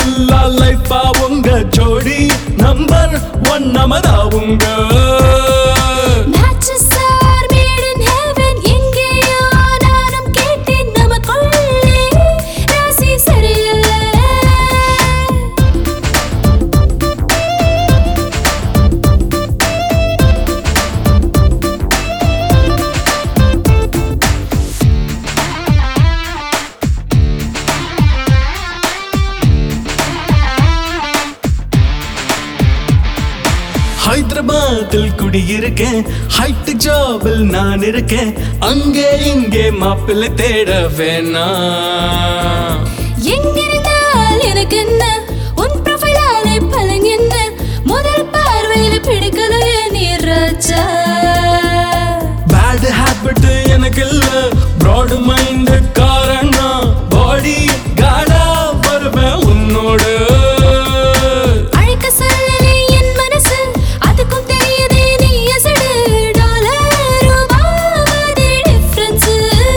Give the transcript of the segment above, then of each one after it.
இல்லா லைஃபா உங்க ஜோடி நம்பர் ஒன் நமதா உங்க Matches are made in heaven. எங்கேயோ நானும் கேட்டேன் நமக்குள்ளே ராசி சரியில்லை ஹைதராபாத்தில் குடியிருக்கேன் ஹைட் ஜாபில் நான் இருக்கேன் அங்கே இங்கே மாப்பிள்ளை தேட வேணாம் எங்கிருந்தால் எனக்கு என்ன உன் ப்ரொஃபைலாலே பலன் என்ன முதல் பார்வையில பிடிக்கலையே நீ ராஜா பேட் ஹேபிட் எனக்கு இல்ல ப்ராட் மைண்ட் காரணம் பாடி காடா வருவேன் உன்னோடு அழைக்க சொல்லலே என் மனசு அதுக்கும் தெரியுதே நீ அசடு டாலர் ரூபாவது டிஃபரன்ஸ்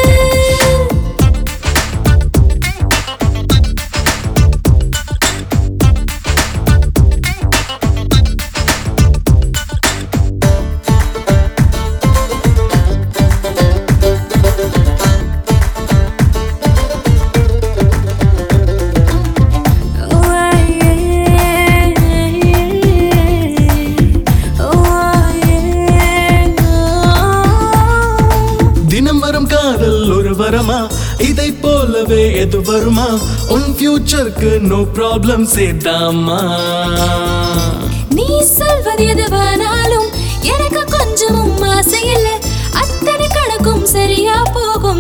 தினம் வரும் காதல் ஒரு வரமா இதை போலவே எது வருமா உன் ஃபியூச்சருக்கு நோ ப்ராப்ளம் சேதாமா நீ சொல்வது எதுவானாலும் எனக்கு கொஞ்சமும் ஆசை இல்லை அத்தனை கணக்கும் சரியா போகும்